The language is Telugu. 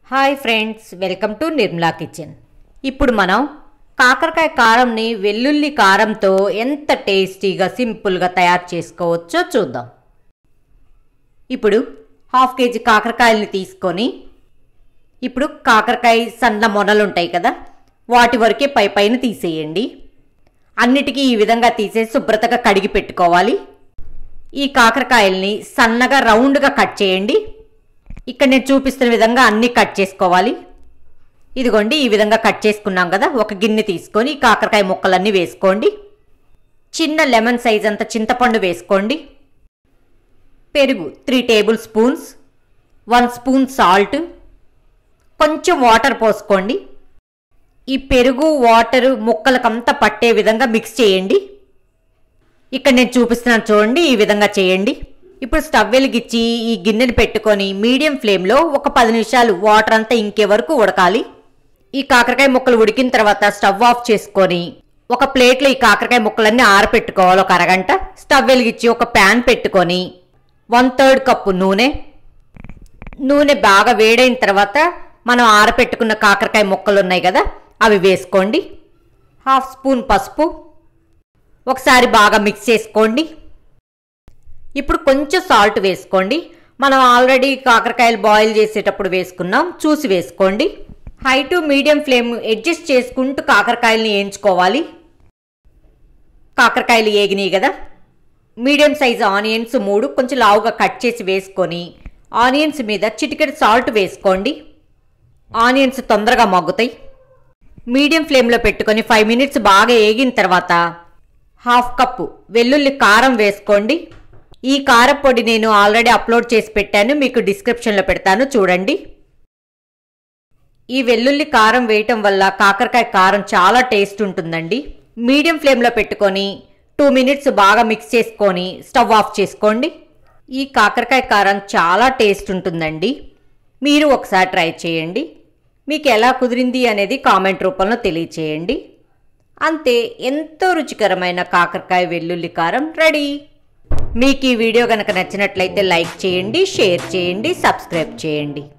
hi friends welcome to Nirmala kitchen ఇప్పుడు మనం కాకరకాయ కారంని వెల్లుల్లి కారంతో ఎంత టేస్టీగా సింపుల్గా తయారు చేసుకోవచ్చో చూద్దాం ఇప్పుడు హాఫ్ కేజీ కాకరకాయలని తీసుకొని ఇప్పుడు కాకరకాయ సన్న మొనలు ఉంటాయి కదా వాటి వరకే పై పైన తీసేయండి అన్నిటికీ ఈ విధంగా తీసేసి శుభ్రతగా కడిగి పెట్టుకోవాలి ఈ కాకరకాయల్ని సన్నగా రౌండ్గా కట్ చేయండి ఇక్కడ నేను చూపిస్తున్న విధంగా అన్నీ కట్ చేసుకోవాలి ఇదిగోండి ఈ విధంగా కట్ చేసుకున్నాం కదా ఒక గిన్నె తీసుకొని ఈ కాకరకాయ ముక్కలన్నీ వేసుకోండి చిన్న లెమన్ సైజ్ అంత చింతపండు వేసుకోండి పెరుగు three table spoons one spoon salt కొంచెం వాటర్ పోసుకోండి ఈ పెరుగు వాటర్ ముక్కలకంతా పట్టే విధంగా మిక్స్ చేయండి ఇక్కడ నేను చూపిస్తున్నాను చూడండి ఈ విధంగా చేయండి ఇప్పుడు స్టవ్ వెలిగించి ఈ గిన్నెని పెట్టుకొని మీడియం ఫ్లేమ్లో ఒక పది నిమిషాలు వాటర్ అంతా ఇంకే వరకు ఉడకాలి ఈ కాకరకాయ ముక్కలు ఉడికిన తర్వాత స్టవ్ ఆఫ్ చేసుకొని ఒక ప్లేట్లో ఈ కాకరకాయ ముక్కలన్నీ ఆరపెట్టుకోవాలి ఒక అరగంట స్టవ్ వెలిగించి ఒక ప్యాన్ పెట్టుకొని వన్ థర్డ్ కప్పు నూనె నూనె బాగా వేడైన తర్వాత మనం ఆరపెట్టుకున్న కాకరకాయ ముక్కలు ఉన్నాయి కదా అవి వేసుకోండి హాఫ్ స్పూన్ పసుపు ఒకసారి బాగా మిక్స్ చేసుకోండి ఇప్పుడు కొంచెం సాల్ట్ వేసుకోండి మనం ఆల్రెడీ కాకరకాయలు బాయిల్ చేసేటప్పుడు వేసుకున్నాం చూసి వేసుకోండి high to medium flame adjust చేసుకుంటూ కాకరకాయలని వేయించుకోవాలి కాకరకాయలు ఏగినాయి కదా మీడియం సైజ్ ఆనియన్స్ మూడు కొంచెం లావుగా కట్ చేసి వేసుకొని ఆనియన్స్ మీద చిటికెడు సాల్ట్ వేసుకోండి ఆనియన్స్ తొందరగా మగ్గుతాయి మీడియం ఫ్లేమ్లో పెట్టుకొని ఫైవ్ మినిట్స్ బాగా ఏగిన తర్వాత హాఫ్ కప్పు వెల్లుల్లి కారం వేసుకోండి ఈ కారపొడి నేను ఆల్రెడీ అప్లోడ్ చేసి పెట్టాను మీకు డిస్క్రిప్షన్లో పెడతాను చూడండి ఈ వెల్లుల్లి కారం వేయటం వల్ల కాకరకాయ కారం చాలా టేస్ట్ ఉంటుందండి మీడియం ఫ్లేమ్లో పెట్టుకొని టూ మినిట్స్ బాగా మిక్స్ చేసుకొని స్టవ్ ఆఫ్ చేసుకోండి ఈ కాకరకాయ కారం చాలా టేస్ట్ ఉంటుందండి మీరు ఒకసారి ట్రై చేయండి మీకు ఎలా కుదిరింది అనేది కామెంట్ రూపంలో తెలియచేయండి అంతే ఎంతో రుచికరమైన కాకరకాయ వెల్లుల్లి కారం రెడీ మీకు ఈ వీడియో కనుక నచ్చినట్లయితే లైక్ చేయండి షేర్ చేయండి సబ్స్క్రైబ్ చేయండి